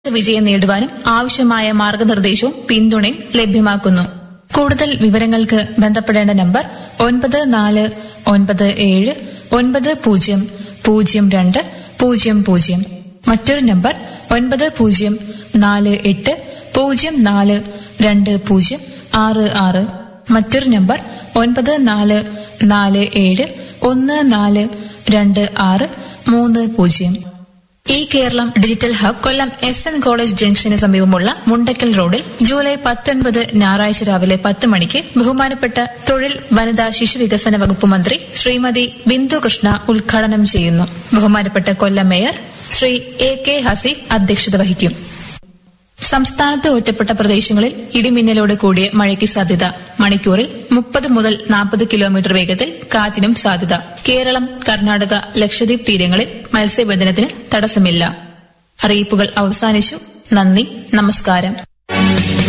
വിജയം നേടുവാനും ആവശ്യമായ മാർഗനിർദ്ദേശവും പിന്തുണയും ലഭ്യമാക്കുന്നു കൂടുതൽ വിവരങ്ങൾക്ക് ബന്ധപ്പെടേണ്ട നമ്പർ ഒൻപത് നാല് ഒൻപത് ഏഴ് ഒൻപത് പൂജ്യം പൂജ്യം രണ്ട് പൂജ്യം പൂജ്യം മറ്റൊരു നമ്പർ ഒൻപത് പൂജ്യം നാല് എട്ട് പൂജ്യം നാല് രണ്ട് പൂജ്യം ആറ് ആറ് മറ്റൊരു നമ്പർ ഒൻപത് നാല് നാല് ഏഴ് ഒന്ന് നാല് രണ്ട് ആറ് മൂന്ന് പൂജ്യം ഈ Keralam digital hub Kollam S N college ജംഗ്ഷന് സമീപമുള്ള മുണ്ടക്കൽ റോഡിൽ ജൂലൈ പത്തൊൻപത് ഞായറാഴ്ച രാവിലെ പത്ത് മണിക്ക് ബഹുമാനപ്പെട്ട തൊഴിൽ വനിതാ ശിശു വികസന വകുപ്പ് മന്ത്രി ശ്രീമതി ബിന്ദു കൃഷ്ണ ഉദ്ഘാടനം ചെയ്യുന്നു ബഹുമാനപ്പെട്ട Kollam mayor Shri A K Haseef അധ്യക്ഷത വഹിക്കും സംസ്ഥാനത്ത് ഒറ്റപ്പെട്ട പ്രദേശങ്ങളിൽ ഇടിമിന്നലോട് കൂടിയ മഴയ്ക്ക് സാധ്യത മണിക്കൂറിൽ മുപ്പത് മുതൽ നാൽപ്പത് കിലോമീറ്റർ വേഗത്തിൽ കാറ്റിനും സാധ്യത കേരളം കർണാടക ലക്ഷദ്വീപ് തീരങ്ങളിൽ മത്സ്യബന്ധനത്തിന് തടസ്സമില്ല അറിയിപ്പുകൾ അവസാനിച്ചു നന്ദി നമസ്കാരം